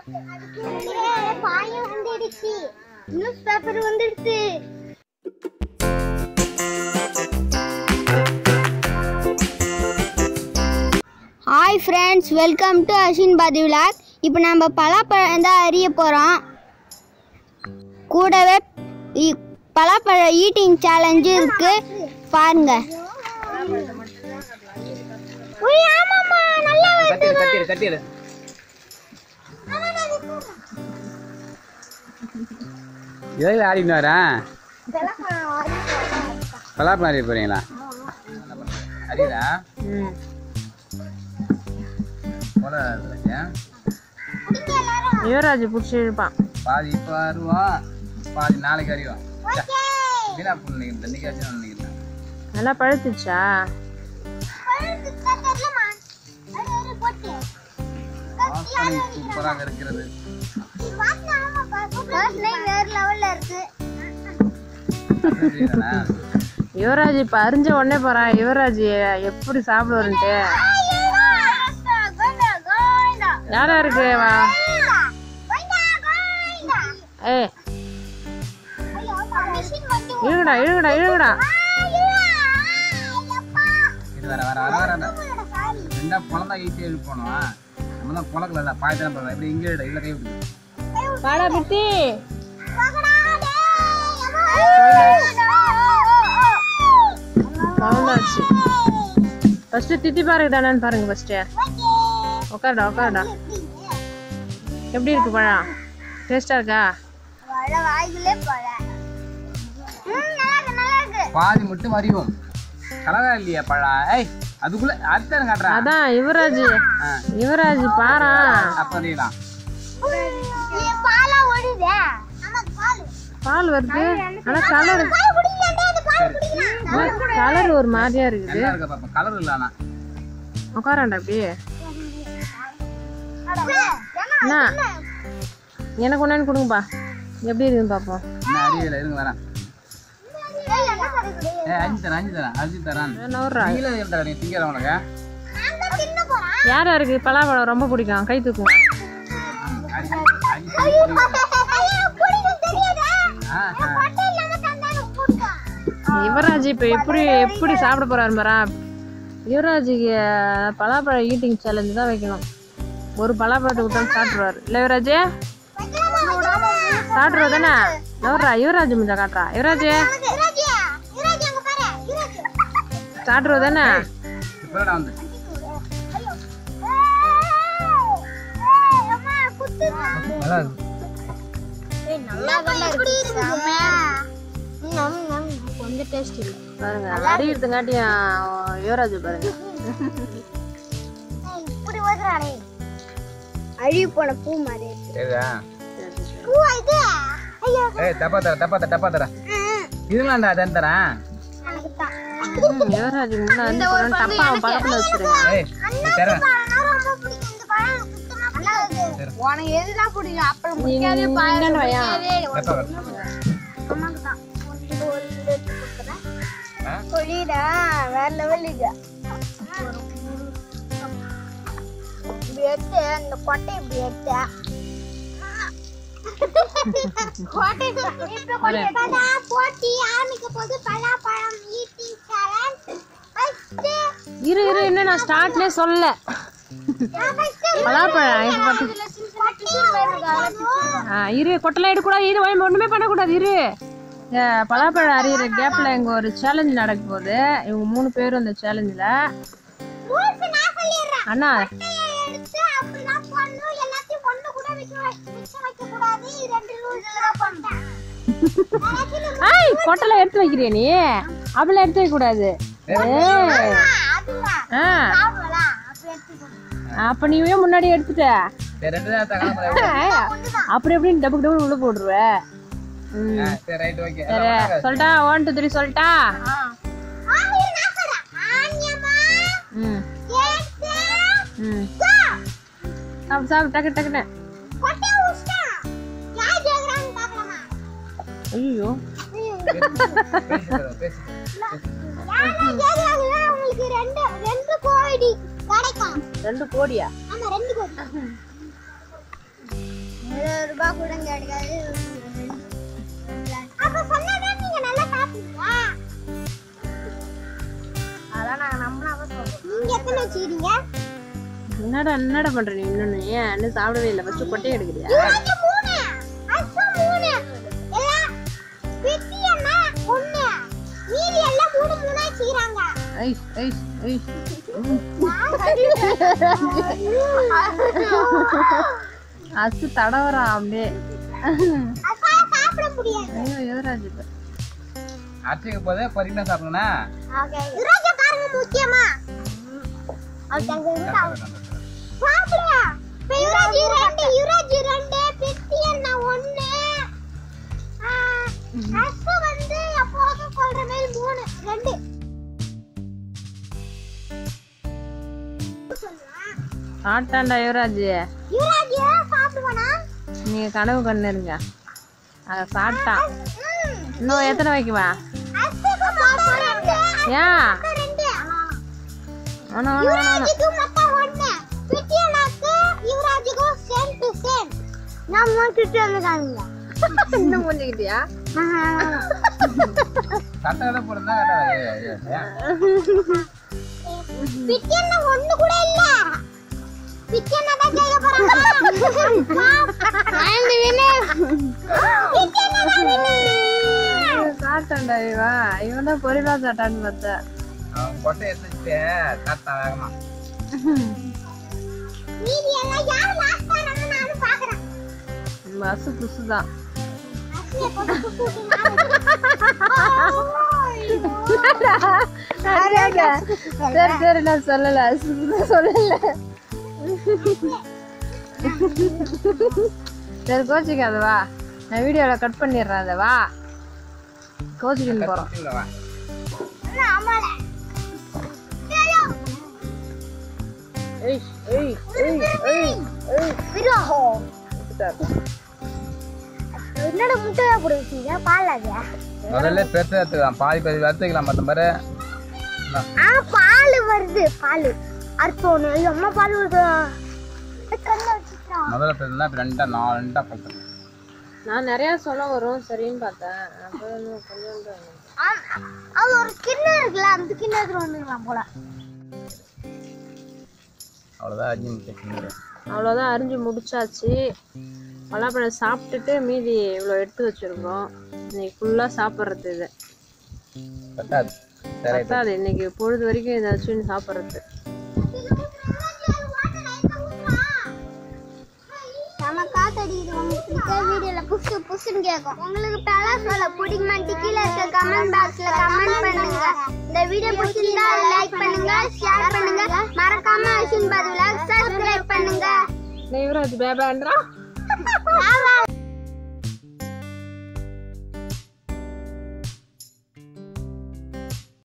பாயம் வந்துடுச்சு news paper வந்துடுச்சு hi friends welcome to அஷின் பாதி விலாக் இப்போ நம்ம பலாப்பழம் தான் அறிய போகிறோம் கூடவே இ- பலாப்பழ ஈட்டிங் சேலஞ்சு இருக்கு பாருங்க உய், ஆமாம்மா, நல்லா வருது. கட்டிடு கட்டிடு கட்டிடு எதில் ஆடிட்டு வரேன் பலாப்பழம் அறிய போறீங்களா அறியலா போல குடிங்க எல்லாரும். யுவராஜ் பிடிச்சி இழுப்பான் பாதி இப்போ வருவோம் பாதி நாளைக்கு அறிவோம் ஓகே. வீணா பண்ண நினைக்கிறேன் இன்னைக்கு ஆச்சு நினைக்கிறேன் நல்லா பழுத்துச்சா பழுத்து தான் தெரியலம்மா. அரு, அரு, போட்டு. வாசனை சூப்பராக இருக்கிறது வாசனை ஆமாப்பா, வாசனை வேற லெவல்ல இருக்கு தெரியுதாண்ணா? யுவராஜ் இப்ப அரிஞ்ச உடனே போறான் யுவராஜ் எப்படி சாப்பிடுவாருன்ட்டு யாரா இருக்கு வா ஏ இழுங்கடா இழுங்கடா இழுங்கடா இது வர வர வர வர ரெண்டா பழம் தான் ஈஸியாக எழுப்பணும் நம்ம தான் பழக்கல பாயத்தெல்லாம் பழம் எப்படி இங்கே இல்லை கை விட்டு வாடா பிட்டி கவுந்தாச்சு ஃபர்ஸ்ட் தித்தி பாருங்க தானேன்னு பாருங்க ஃபர்ஸ்ட் உட்காருடா உட்காருடா எப்படி இருக்கு பழம் டேஸ்டா இருக்கா பாதி மட்டும் அறிவோம் கலரா இல்லையா பழம் ஏய் அதுக்குள்ள அடுத்த காட்டுறேன் அதான் யுவராஜ் ஆ யுவராஜ் பாரா அப்போ அறியலாம் பாலா ஓடுதே நமக்கு பால் பால் வருது ஆனா கலர் பால் குடிக்கலாம்டா அந்த பால் குடிக்கலாம் கலர் ஒரு மாதிரியா இருக்குது நல்லா இருக்க பாப்பா கலர் இல்லை ஆனா உட்காராண்டா அப்படியே என்ன எனக்கு ஒன்னு கொடுங்கப்பா எப்படி இருக்குன்னு பார்ப்போம் இன்னும் அறியல இருங்க வரேன் ஏ அஞ்சு தரேன் அஞ்சு தரேன் அஞ்சு தரேன் நவுறா நீங்களே இருந்தா நீ திங்கிற உனக்கு யார் யாருக்கு பலாப்பழம் ரொம்ப பிடிக்கும் கை தூக்குங்க ம், அஞ்சு, அஞ்சு, ஆ, ஆ. யுவராஜ் இப்ப எப்படி எப்படி சாப்பிட போறாரு பாரா யுவராஜுக்கு அஹ், பலாப்பழ ஈட்டிங் சேலஞ்சு தான் வைக்கணும் ஒரு பலாப்பழத்தை விட்டாலும் சாப்பிடுவாரு இல்ல யுவராஜ் சாப்பிடுவா தானே நவர்றா யுவராஜ் முடிஞ்சா காட்டுறா யுவராஜ் சாப்பிடுவா தானே இப்போடா வந்து நல்லா இருக்கு கொஞ்சம் டேஸ்ட் இல்லை பாருங்க அடிக்கிறதுங்காட்டியும் யுவராஜ் பாருங்க இப்படி ஓதுறானே அழுகி போன பூ மாதிரி இருக்கு. சரிதா பூ இது ஐயோ ஏய் தப்பா தர தப்பா தர தப்பா தர இதுங்களாண்டா அதான் தரேன் எனக்கு தான் ம், யுவராஜ் முன்னாடி வந்து டப்பா அவன் பக்கத்துல வச்சிருங்க ஏய் இது தரேன் நான் ரொம்ப பிடிக்கும் இந்த பழம் சுத்தமா பிடிக்காது உனக்கு எதுதான் பிடிக்கும் அப்பளம் நீ இந்தாண்ட வாயா. தப்பா வர அம்மாக்கு தான் இது ஒரு இது எடுத்து கொடுக்குறேன் ஆ? சொல்லிடா வேற லெவல் இது இப்படி எடுத்து அந்த கொட்டை இப்படி எடுத்து கோட்டை இப்ப கொட்டை போட்டி ஆரம்பிக்க போது பலாப்பழம் ஈட்டிங் சேலஞ்ச் ஃபர்ஸ்ட் இரு இரு இன்னும் நான் ஸ்டார்ட்லயே சொல்லல பலாப்பழம் இப்ப பார்த்து ஆ, இரு கொட்டெல்லாம் எடுக்கூடாது இரு ஒய்- ஒண்ணுமே பண்ணக்கூடாது இரு ஏ, பலாப்பழம் அறியிற கேப்ல இங்க ஒரு சேலஞ்ச் நடக்க போகுது இவங்க மூணு பேரும் இந்த சேலஞ்சில் அண்ணா எடுத்து அப்படிதான் பண்ணணும் எல்லாத்தையும் ஒண்ணு கூட வைக்க மிச்சம் வைக்க கூடாது இது ரெண்டு ரூல்ஸ் தான் பண்ணேன் ஐய் கொட்டலை எடுத்து வைக்கிறிய நீ அப்படிலாம் எடுத்து வைக்க கூடாது ஏய். அதுவா ஆ சாப்பிடலாம் அப்படி எடுத்துக்கணும் அப்ப நீவே முன்னாடி எடுத்துட்ட சரி ரெண்டு தான் தகவல் ஏய், அப்புறம் எப்படி டபுள் டபுள் உள்ள போட்டுருவ ம். சரி ரைட் ஓகே சரி சொல்லிட்டா ஒன் டூ த்ரீ சொல்லிட்டா ஆ இரு நான் சொல்றேன் ஆன்யமா ம் கேட்டு ம் கோ சாப்பிடு சாப்பிடு டக்கு டக்குன்னு கொட்டை உஷ்டா யார் ஜெகரான்னு பார்க்கலாமா ஐயோ பேசி பேசி யாரா ஜெகராங்க உங்களுக்கு ரெண்டு ரெண்டு கோடி கிடைக்கும் ரெண்டு கோடியா ஆமா ரெண்டு கோடி ரூபாய் கூட கிடைக்காது அப்ப சொன்னதா நீங்க நல்லா சாப்பிடுவீங்களா அதான் நாங்க நம்பினாவே சொல்றோம் நீங்க எத்தனை வச்சுக்கிறீங்க என்னடா என்னடா பண்ற நீ இன்னொன்னு ஏன் இன்னும் சாப்பிடவே இல்லை ஃபர்ஸ்ட் கொட்டையை எடுக்கிறியா இவங்க மூணு அஸ்ஸா மூணு எல்லாம் பிட்டி அண்ணா ஒண்ணு மீதி எல்லாம் மூணு மூணா வச்சுக்கிறாங்க ஐ ஐ ஐ அசு தடவறான் அப்படியே அக்கா சாப்பிட முடியாது ஐயோ யுவராஜ் இப்ப. அரைச்சிக்க போதே பறிக்கலாம் சாப்பிடுங்கண்ணா யுவராஜக்காரங்க முக்கியமா அது அங்க இருந்தா சாப்பிடுங்க இப்ப யுவராஜ் ரெண்டு யுவராஜ் ரெண்டு பிட்டி அண்ணா ஒண்ணு அஸ்ஸா வந்து எப்போதும் சொல்ற மாதிரி மூணு ரெண்டு சாப்பிட்டான்டா யுவராஜ் யுவராஜ் சாப்பிடுவானா நீங்க கனவு கண்ணு இருங்க அத சாப்பிட்டான் ம். இன்னும் எத்தனை வைக்குவா அஸ்ஸாக்கு மொத்தம் ரெண்டு ஏன் அஸ்ஸா ரெண்டு ஆனா யுவராஜுக்கு மொத்தம் ஒண்ணு பிட்டியனாக்கு யுவராஜுக்கும் சேம் டு சேம் நம்ம கிட்ட வந்துட்டாங்க இன்னும் முடிஞ்சுக்கிட்டியா கரெக்டாக தான் போடுறதா கரெக்டாக பிட்டியன்னா ஒண்ணு கூட இல்ல பிட்டியன்னா தான் ஜெயிக்க போறாங்க ஐந்து வினர் பிட்டியன்னா தான் winner. சாப்பிட்டான்டா இவா இவன் தான் பொறிவா சாட்டான்னு பார்த்தா அவன் கொட்டை எடுத்துட்டு கரெக்டாக வேகமா மீதி எல்லாம் யார் லாஸ்ட் ஆனாங்க நானும் பாக்குறேன் பஸ் புதுசு தான் அஸ்ஸியை போட்டு குத்து சரி சரி நான் சொல்லல சும்மா சொல்லல சரி கோச்சிக்காத வா நான் வீடியோல கட் பண்ணிடுறேன் அதை வா கோச்சிக்கின்னு போறோம் இல்லை வா ஆமால ஏய் ஏய் ஏய் ஏய் ஏய் விரோஹோ என்னோட முட்டையா போட வச்சீங்க பால் அது முதல்ல பெருசு எடுத்துக்கலாம் பாதி பாதி எடுத்துக்கலாம் மற்ற மாதிரி ஆ பால் வருது பால் அர்த்தம் அம்மா பால் வருது கண்ண வச்சுக்கிறோம் முதல்ல பெருசுனா இப்படி ரெண்டா நாலு ரெண்டா பண்ணுறேன் நான் நிறைய சொல்ல வரும் சரின்னு பார்த்தேன் அப்புறம் இன்னும் கொஞ்சோண்டு அது ஒரு கிண்ணம் இருக்குல்ல அந்த கிண்ணத்துல வந்துருக்கலாம் போல அவ்வளோதான் அஞ்சு நிமிஷம் அவ்வளோதான் அரிஞ்சு முடிச்சாச்சு பலாப்பழம் சாப்பிட்டுட்டு மீதி இவ்வளோ எடுத்து வச்சிருக்கோம் இன்னைக்கு ஃபுல்லாக சாப்பிட்றது இது பத்தாது சரி பத்தாது இன்னைக்கு பொழுது வரைக்கும் இதை வச்சு சாப்பிட்றது நம்ம காத்தடிக்குது உங்களுக்கு பிடிச்ச வீடியோல புசு புசுன்னு கேட்கும் உங்களுக்கு பல சொல்ல பிடிக்குமா கீழே இருக்க கமெண்ட் பாக்ஸ்ல கமெண்ட் பண்ணுங்க இந்த வீடியோ பிடிச்சிருந்தா லைக் பண்ணுங்க ஷேர் பண்ணுங்க மறக்காம அஸ்வின் பாது விலாக் சப்ஸ்கிரைப் பண்ணுங்க யுவராஜ் பேபான்றா நான்